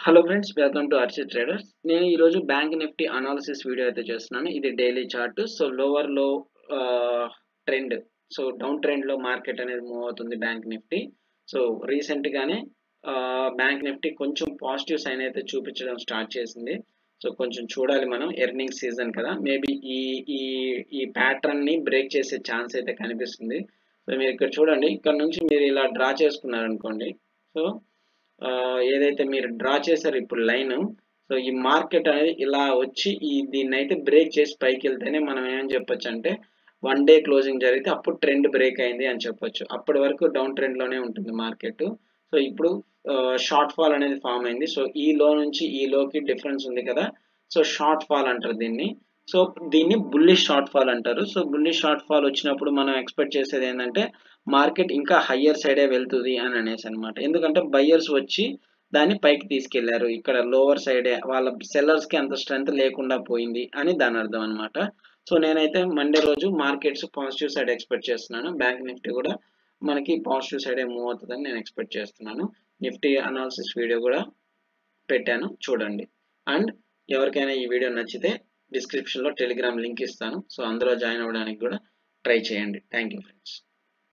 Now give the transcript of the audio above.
hello friends welcome to RC traders నేను ఈరోజు Bank Nifty analysis video అయితే చేస్తున్నాను ఇది డైలీ చార్ట్ సో లోవర్ లో ట్రెండ్ సో డౌన్ ట్రెండ్ లో మార్కెట్ అనేది మూవ్ అవుతుంది బ్యాంక్ నిఫ్టీ సో రీసెంట్ గానే బ్యాంక్ నిఫ్టీ కొంచెం పాజిటివ్ సైన్ అయితే చూపించడం స్టార్ట్ చేసింది సో కొంచెం చూడాలి మనం ఎర్నింగ్ సీజన్ కదా మేబీ ఈ ఈ ఈ ప్యాటర్న్ ని బ్రేక్ చేసే ఛాన్స్ అయితే కనిపిస్తుంది సో మీరు ఇక్కడ చూడండి ఇక్కడ నుంచి మీరు ఇలా డ్రా చేసుకున్నారు అనుకోండి సో ఏదైతే మీరు డ్రా చేశారు ఇప్పుడు లైన్ సో ఈ మార్కెట్ అనేది ఇలా వచ్చి ఈ దీన్ని అయితే బ్రేక్ చేసి పైకి వెళ్తేనే మనం ఏమని చెప్పొచ్చు అంటే వన్ డే క్లోజింగ్ జరిగితే అప్పుడు ట్రెండ్ బ్రేక్ అయింది అని చెప్పొచ్చు అప్పటి వరకు డౌన్ ట్రెండ్ లోనే ఉంటుంది మార్కెట్ సో ఇప్పుడు షార్ట్ ఫాల్ అనేది ఫామ్ అయింది సో ఈ లో నుంచి ఈ లోకి డిఫరెన్స్ ఉంది కదా సో షార్ట్ ఫాల్ అంటారు దీన్ని సో దీన్ని బుల్లిష్ షార్ట్ ఫాల్ అంటారు సో బుల్లిష్ షార్ట్ ఫాల్ వచ్చినప్పుడు మనం ఎక్స్పెక్ట్ చేసేది ఏంటంటే మార్కెట్ ఇంకా హయ్యర్ సైడే వెళ్తుంది అని అనేసి అనమాట ఎందుకంటే బయ్యర్స్ వచ్చి దాన్ని పైకి తీసుకెళ్లారు ఇక్కడ లోవర్ సైడే వాళ్ళ సెల్లర్స్ కి అంత స్ట్రెంత్ లేకుండా పోయింది అని దాని అర్థం అనమాట సో నేనైతే మండే రోజు మార్కెట్స్ పాజిటివ్ సైడ్ ఎక్స్పెక్ట్ చేస్తున్నాను బ్యాంక్ నిఫ్టీ కూడా మనకి పాజిటివ్ సైడే మూవ్ అవుతుందని నేను ఎక్స్పెక్ట్ చేస్తున్నాను నిఫ్టీ అనాలిసిస్ వీడియో కూడా పెట్టాను చూడండి అండ్ ఎవరికైనా ఈ వీడియో నచ్చితే డిస్క్రిప్షన్లో టెలిగ్రామ్ లింక్ ఇస్తాను సో అందులో జాయిన్ అవ్వడానికి కూడా ట్రై చేయండి థ్యాంక్ యూ ఫ్రెండ్స్